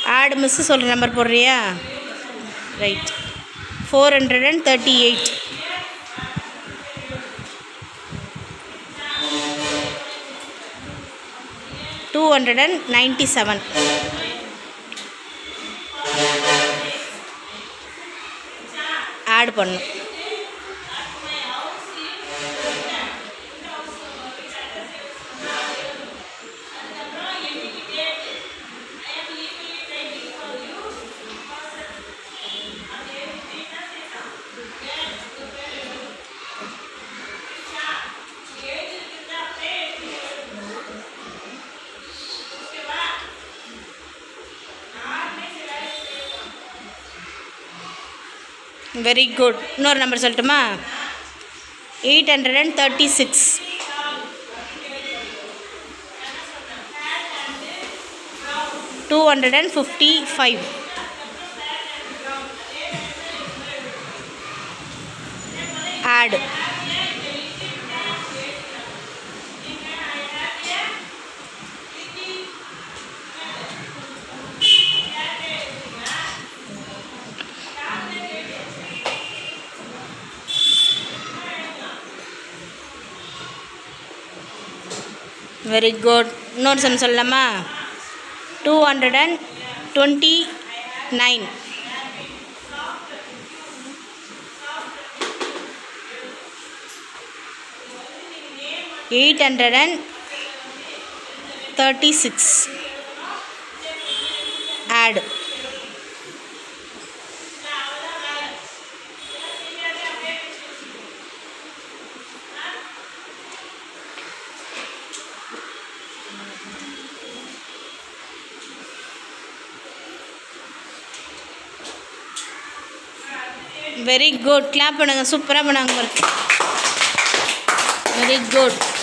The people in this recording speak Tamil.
ஆடு மிஸ்ஸு சொல்கிற நம்பர் போடுறியா right four hundred and thirty eight two hundred and ninety seven add பண்ணும் வெரி குட் இன்னொரு நம்பர் சொல்லட்டுமா eight hundred and thirty six two hundred and fifty five add very good இன்னொரு சம் சொல்லலாமா two hundred and twenty nine eight hundred and thirty six add very good clap பண்ணுங்க சூப்பராக பண்ணாங்க வெரி குட்